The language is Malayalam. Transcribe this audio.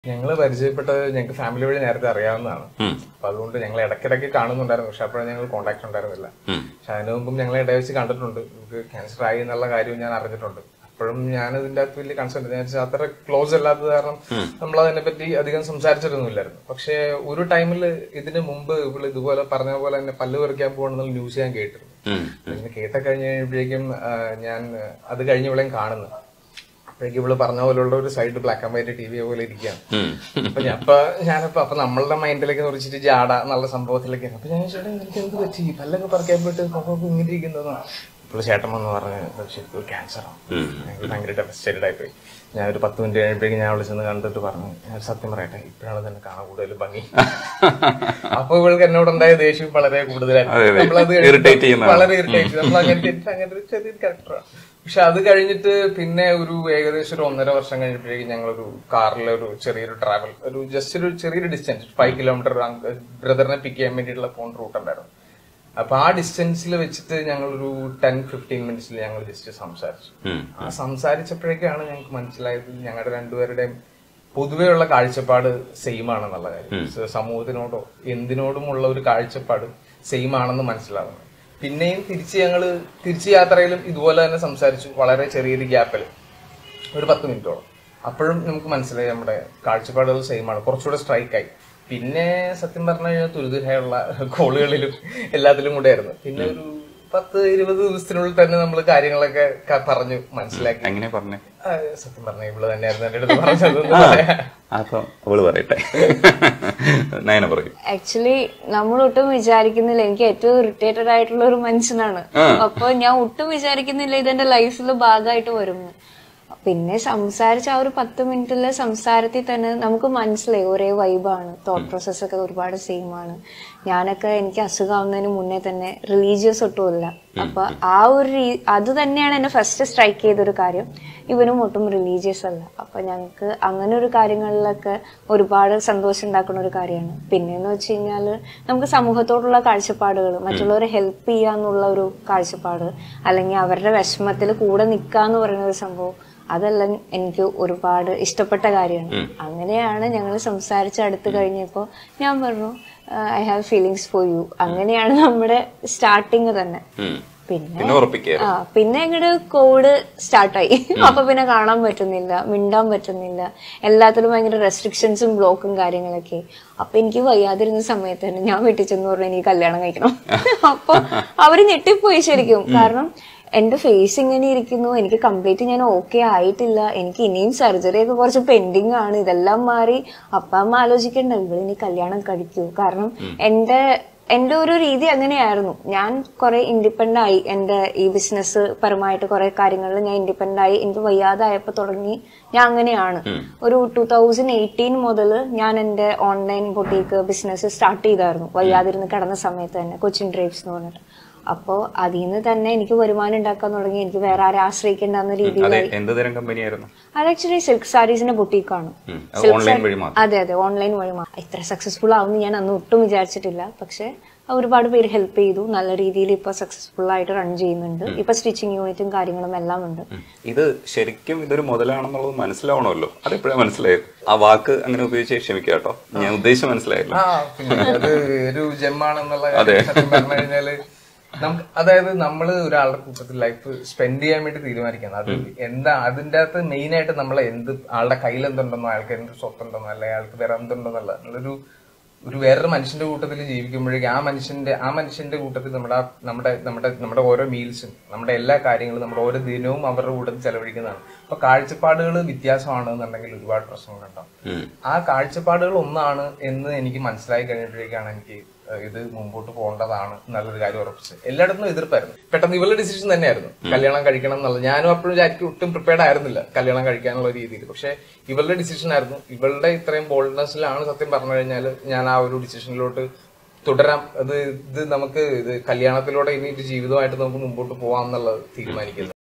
ഞങ്ങള് പരിചയപ്പെട്ടത് ഞങ്ങൾക്ക് ഫാമിലി വഴി നേരത്തെ അറിയാവുന്നതാണ് ഉം. അപ്പൊ അതുകൊണ്ട് ഞങ്ങൾ ഇടയ്ക്കിടയ്ക്ക് കാണുന്നുണ്ടായിരുന്നു പക്ഷെ അപ്പോഴും ഞങ്ങൾ കോൺടാക്ട് ഉണ്ടായിരുന്നില്ല ഉം. പക്ഷെ അതിനു മുമ്പും ഞങ്ങളെ ഇടയിൽ വെച്ച് കണ്ടിട്ടുണ്ട് നമുക്ക് ക്യാൻസർ ആയി എന്നുള്ള കാര്യവും ഞാൻ അറിഞ്ഞിട്ടുണ്ട് അപ്പോഴും ഞാൻ ഇതിന്റെ അകത്ത് വലിയ കൺസേൺ ഞാൻ വെച്ചാൽ അത്ര ക്ലോസ് അല്ലാത്തത് കാരണം നമ്മൾ അതിനെ പറ്റി അധികം സംസാരിച്ചിട്ടൊന്നുമില്ലായിരുന്നു പക്ഷെ ഒരു ടൈമിൽ ഇതിന് മുമ്പ് ഇവള് ഇതുപോലെ പറഞ്ഞ പോലെ തന്നെ പല്ല് പറിക്കാൻ പോകണമെന്നുള്ള ന്യൂസ് ഞാൻ കേട്ടിരുന്നു ഉം. ഇങ്ങനെ കേട്ട കഴിഞ്ഞ് കഴിയുമ്പോഴേക്കും ആ, ഞാൻ അത് കഴിഞ്ഞ് ഇവളെയും കാണുന്നു അപ്പോഴേക്കും ഇവള് പറഞ്ഞ പോലുള്ള ഒരു side black and white T V പോലെ ഇരിക്കുകയാണ് ഉം. അപ്പൊ ഞാൻ ഇപ്പൊ ഞാനിപ്പോ അപ്പൊ നമ്മളുടെ മൈൻഡിലേക്ക് കുറിച്ചിട്ട് ജാട എന്നുള്ള സംഭവത്തിലേക്ക് അപ്പൊ ഞാൻ ചേട്ടാ എനിക്ക് എന്ത് പറ്റി പല്ലൊക്കെ പറിക്കാൻ പോയിട്ട് മുഖമൊക്കെ ഇങ്ങനെ ഇരിക്കുന്നതാണ് ഇപ്പോൾ ചേട്ടൻ വന്ന് പറഞ്ഞ് ശരിക്കും ക്യാൻസറാണ് ഉം. എനിക്ക് ഭയങ്കര ഡെവസ്റ്റേറ്റഡ് ആയിപ്പോയി ഞാൻ ഒരു പത്ത് മിനിറ്റ് കഴിയുമ്പോഴേക്കും ഞാൻ വിളിച്ചെന്ന് കണ്ടിട്ട് പറഞ്ഞു ഞാൻ സത്യം പറയട്ടെ ഇപ്പോഴാണ് തന്നെ കാണാൻ കൂടുതൽ ഭംഗി അപ്പൊ ഇവൾക്ക് എന്നോടുണ്ടായ ദേഷ്യം വളരെ അതെ, കൂടുതലായിരുന്നു അതെ. നമ്മളത് Irritate ചെയ്യുന്നതാണ്. വളരെ ഇറിറ്റേറ്റ് നമ്മൾ അങ്ങനെ എനിക്ക് അങ്ങനെ ഒരു ചെറിയൊരു ക്യാരക്ടറാണ് പക്ഷെ അത് കഴിഞ്ഞിട്ട് പിന്നെ ഒരു ഏകദേശം ഒരു ഒന്നര വർഷം കഴിഞ്ഞപ്പോഴേക്കും ഞങ്ങളൊരു കാറിലെ ഒരു ചെറിയൊരു ട്രാവൽ ഒരു ജസ്റ്റ് ഒരു ചെറിയൊരു ഡിസ്റ്റൻസ് ഫൈവ് കിലോമീറ്റർ ബ്രദറിനെ പിക്ക് ചെയ്യാൻ വേണ്ടിയിട്ടുള്ള പോൺ റൂട്ട് ഉണ്ടായിരുന്നു അപ്പൊ ആ ഡിസ്റ്റൻസിൽ വെച്ചിട്ട് ഞങ്ങളൊരു ടെൻ ഫിഫ്റ്റീൻ മിനിറ്റ്സിൽ ഞങ്ങൾ ജസ്റ്റ് സംസാരിച്ചു ഉം. ആ സംസാരിച്ചപ്പോഴേക്കാണ് ഞങ്ങൾക്ക് മനസ്സിലായത് ഞങ്ങളുടെ രണ്ടുപേരുടെയും പൊതുവെയുള്ള കാഴ്ചപ്പാട് സെയിം ആണെന്നുള്ള കാര്യം സ- സമൂഹത്തിനോടോ എന്തിനോടുമുള്ള ഒരു കാഴ്ചപ്പാട് സെയിം ആണെന്ന് മനസ്സിലാവുന്നു പിന്നെയും തിരിച്ച് ഞങ്ങള് തിരിച്ച് യാത്രയിലും ഇതുപോലെ തന്നെ സംസാരിച്ചു വളരെ ചെറിയൊരു ഗ്യാപ്പിൽ ഒരു പത്ത് മിനിറ്റോളം അപ്പോഴും നമുക്ക് മനസ്സിലായി നമ്മുടെ കാഴ്ചപ്പാടുകൾ സെയിം ആണ് കുറച്ചുകൂടെ സ്ട്രൈക്കായി പിന്നെ സത്യം പറഞ്ഞു കഴിഞ്ഞാൽ തുരിതുരായുള്ള കോളുകളിലും എല്ലാത്തിലും കൂടെ ആയിരുന്നു പിന്നെ ഒരു പത്ത് ഇരുപത് ദിവസത്തിനുള്ളിൽ തന്നെ നമ്മൾ കാര്യങ്ങളൊക്കെ ക- പറഞ്ഞു മനസ്സിലാക്കി എങ്ങനെ പറഞ്ഞേ ആ, സത്യം പറഞ്ഞ ഇവള് തന്നെയായിരുന്നു എന്റെ അടുത്ത് പറഞ്ഞതെന്ന് പറയാം അപ്പൊ അവള് പറയട്ടെ നയന പറയും ആക്ച്വലി നമ്മൾ ഒട്ടും വിചാരിക്കുന്നില്ല എനിക്ക് ഏറ്റവും ഇറിറ്റേറ്റഡ് ആയിട്ടുള്ള ഒരു മനുഷ്യനാണ് അപ്പൊ ഞാൻ ഒട്ടും വിചാരിക്കുന്നില്ല ഇതെന്റെ ലൈഫിൽ ഭാഗമായിട്ട് വരുന്നു പിന്നെ സംസാരിച്ച ആ ഒരു പത്ത് മിനിറ്റിലെ സംസാരത്തിൽ തന്നെ നമുക്ക് മനസ്സിലായി ഒരേ വൈബാണ് തോട്ട് പ്രോസസ് ഒക്കെ ഒരുപാട് സെയിം ആണ് ഞാനൊക്കെ എനിക്ക് അസുഖമാവുന്നതിന് മുന്നേ തന്നെ റിലീജിയസ് ഒട്ടുമില്ല അപ്പൊ ആ ഒരു രീ- അത് തന്നെയാണ് എന്നെ ഫസ്റ്റ് സ്ട്രൈക്ക് ചെയ്തൊരു കാര്യം ഇവനും ഒട്ടും റിലീജിയസ് അല്ല അപ്പൊ ഞങ്ങൾക്ക് അങ്ങനെ ഒരു കാര്യങ്ങളിലൊക്കെ ഒരുപാട് സന്തോഷം ഉണ്ടാക്കുന്ന ഒരു കാര്യമാണ് പിന്നെന്ന് വെച്ച് കഴിഞ്ഞാല് നമുക്ക് സമൂഹത്തോടുള്ള കാഴ്ചപ്പാടുകൾ മറ്റുള്ളവരെ ഹെൽപ്പ് ചെയ്യാന്നുള്ള ഒരു കാഴ്ചപ്പാട് അല്ലെങ്കിൽ അവരുടെ വിഷമത്തിൽ കൂടെ നിൽക്കാന്ന് പറയുന്ന ഒരു സംഭവം അതെല്ലാം എനിക്ക് ഒരുപാട് ഇഷ്ടപ്പെട്ട കാര്യമാണ് അങ്ങനെയാണ് ഞങ്ങൾ സംസാരിച്ച് അടുത്ത് കഴിഞ്ഞപ്പോൾ ഞാൻ പറഞ്ഞു I have feelings for you അങ്ങനെയാണ് നമ്മുടെ സ്റ്റാർട്ടിങ് തന്നെ ഉം. പിന്നെ പിന്നെ ഉറപ്പിക്കുക ആ പിന്നെ അങ്ങോട്ട് കോവിഡ് സ്റ്റാർട്ടായി അപ്പൊ പിന്നെ കാണാൻ പറ്റുന്നില്ല മിണ്ടാൻ പറ്റുന്നില്ല എല്ലാത്തിലും ഭയങ്കര റെസ്ട്രിക്ഷൻസും ബ്ലോക്കും കാര്യങ്ങളൊക്കെ അപ്പൊ എനിക്ക് വയ്യാതിരുന്ന സമയത്ത് തന്നെ ഞാൻ വീട്ടിൽ ചെന്ന് പറഞ്ഞു എനിക്ക് കല്യാണം കഴിക്കണം അപ്പൊ അവര് ഞെട്ടിപ്പോയി ശരിക്കും കാരണം എന്റെ ഫേസ് ഇങ്ങനെ ഇരിക്കുന്നു എനിക്ക് കംപ്ലീറ്റ് ഞാൻ ഓക്കെ ആയിട്ടില്ല എനിക്ക് ഇനിയും സർജറി ഒക്കെ കുറച്ച് പെൻഡിങ് ആണ് ഇതെല്ലാം മാറി അപ്പ അമ്മ ആലോചിക്കണ്ട ഇവിടെ ഇനി കല്യാണം കഴിക്കൂ കാരണം എന്റെ എന്റെ ഒരു രീതി അങ്ങനെയായിരുന്നു ഞാൻ കുറെ ഇൻഡിപെൻഡന്റ് ആയി എന്റെ ഈ ബിസിനസ് പരമായിട്ട് കുറെ കാര്യങ്ങളിൽ ഞാൻ ഇൻഡിപെൻഡന്റ് ആയി എനിക്ക് വയ്യാതായപ്പോ തുടങ്ങി ഞാൻ അങ്ങനെയാണ് ഒരു ടൂ തൗസൻഡ് എയ്റ്റീൻ മുതൽ ഞാൻ എന്റെ ഓൺലൈൻ ബൊട്ടീക്ക് ബിസിനസ് സ്റ്റാർട്ട് ചെയ്തായിരുന്നു വയ്യാതിരുന്ന് കിടന്ന സമയത്ത് തന്നെ കൊച്ചിൻ ഡ്രൈവ്സ് എന്ന് പറഞ്ഞിട്ട് അപ്പോ അതിൽ നിന്ന് തന്നെ എനിക്ക് വരുമാനം ഉണ്ടാക്കാൻ തുടങ്ങി എനിക്ക് വേറെ ആരെ ആശ്രയിക്കേണ്ടെന്ന അതെ രീതിയിലായി എന്ത് തരം കമ്പനിയായിരുന്നു അത് ആക്ച്വലി സിൽക്ക് സാരീസിന്റെ ബൊട്ടീക്കാണ് ഉം. അത് ഓൺലൈൻ വഴി മാത്രം അതെ അതെ ഓൺലൈൻ വഴി മാത്രം ഇത്ര സക്സസ്ഫുൾ ആവുമെന്ന് ഞാൻ അന്ന് ഒട്ടും വിചാരിച്ചിട്ടില്ല പക്ഷെ ഒരുപാട് പേര് ഹെൽപ്പ് ചെയ്തു നല്ല രീതിയിൽ ഇപ്പൊ സക്സസ്ഫുൾ ആയിട്ട് റൺ ചെയ്യുന്നുണ്ട് ഇപ്പൊ സ്റ്റിച്ചിങ് യൂണിറ്റും കാര്യങ്ങളും എല്ലാം ഉണ്ട് ഉം. ഇത് ശരിക്കും ഇതൊരു മുതലാണെന്നുള്ളത് മനസ്സിലാവണമല്ലോ അതെപ്പോഴാ മനസ്സിലായത് ആ വാക്ക് അങ്ങനെ ഉപയോഗിച്ച് ക്ഷമിക്കുക കേട്ടോ ഞാൻ ഉദ്ദേശം മനസ്സിലായില്ല ആ പിന്നെ അത് ഒരു ജെമ്മാണെന്നുള്ള കാര്യം സത്യം പറഞ്ഞു കഴിഞ്ഞാല് നമുക്ക് അതായത് നമ്മൾ ഒരാളുടെ കൂട്ടത്തിൽ ലൈഫ് സ്പെൻഡ് ചെയ്യാൻ വേണ്ടി തീരുമാനിക്കണം അത് എന്താ അതിന്റെ അകത്ത് മെയിൻ ആയിട്ട് നമ്മൾ എന്ത് ആളുടെ കയ്യിൽ എന്തുണ്ടെന്നോ അയാൾക്ക് എന്ത് സ്വത്തുണ്ടെന്നോ അല്ലെങ്കിൽ അയാൾക്ക് വേറെ എന്തുണ്ടെന്നല്ല നമ്മളൊരു ഒരു വേറൊരു മനുഷ്യന്റെ കൂട്ടത്തിൽ ജീവിക്കുമ്പോഴേക്കും ആ മനുഷ്യന്റെ ആ മനുഷ്യന്റെ കൂട്ടത്തിൽ നമ്മുടെ ആ- നമ്മുടെ നമ്മുടെ നമ്മുടെ ഓരോ മീൽസും നമ്മുടെ എല്ലാ കാര്യങ്ങളും നമ്മുടെ ഓരോ ദിനവും അവരുടെ കൂട്ടത്തിൽ ചെലവഴിക്കുന്നതാണ് അപ്പൊ കാഴ്ചപ്പാടുകൾ വ്യത്യാസമാണെന്നുണ്ടെങ്കിൽ ഒരുപാട് പ്രശ്നങ്ങളുണ്ടാവും ഉം. ആ കാഴ്ചപ്പാടുകൾ ഒന്നാണ് എന്ന് എനിക്ക് മനസ്സിലായി കഴിഞ്ഞപ്പോഴേക്കാണ് എനിക്ക് ഏഹ്, ഇത് മുമ്പോട്ട് പോകേണ്ടതാണ് എന്നുള്ളൊരു കാര്യം ഉറപ്പിച്ചത് എല്ലായിടത്തും എതിർപ്പായിരുന്നു പെട്ടെന്ന് ഇവളുടെ ഡിസിഷൻ തന്നെയായിരുന്നു കല്യാണം കഴിക്കണം എന്നുള്ളത് ഞാനും അപ്പോഴും ആയിരിക്കും ഒട്ടും പ്രിപ്പയർഡ് ആയിരുന്നില്ല കല്യാണം കഴിക്കാനുള്ള രീതിയിൽ പക്ഷെ ഇവളുടെ ഡിസിഷൻ ആയിരുന്നു ഇവളുടെ ഇത്രയും ബോൾഡ്നെസ്സിലാണ് സത്യം പറഞ്ഞു കഴിഞ്ഞാൽ ഞാൻ ആ ഒരു ഡിസിഷനിലോട്ട് തുടരാം അത് ഇത് നമുക്ക് ഇത് കല്യാണത്തിലൂടെ ഇനി ഒരു ജീവിതമായിട്ട് നമുക്ക് മുമ്പോട്ട് പോവാം എന്നുള്ളത് തീരുമാനിക്കുന്നത്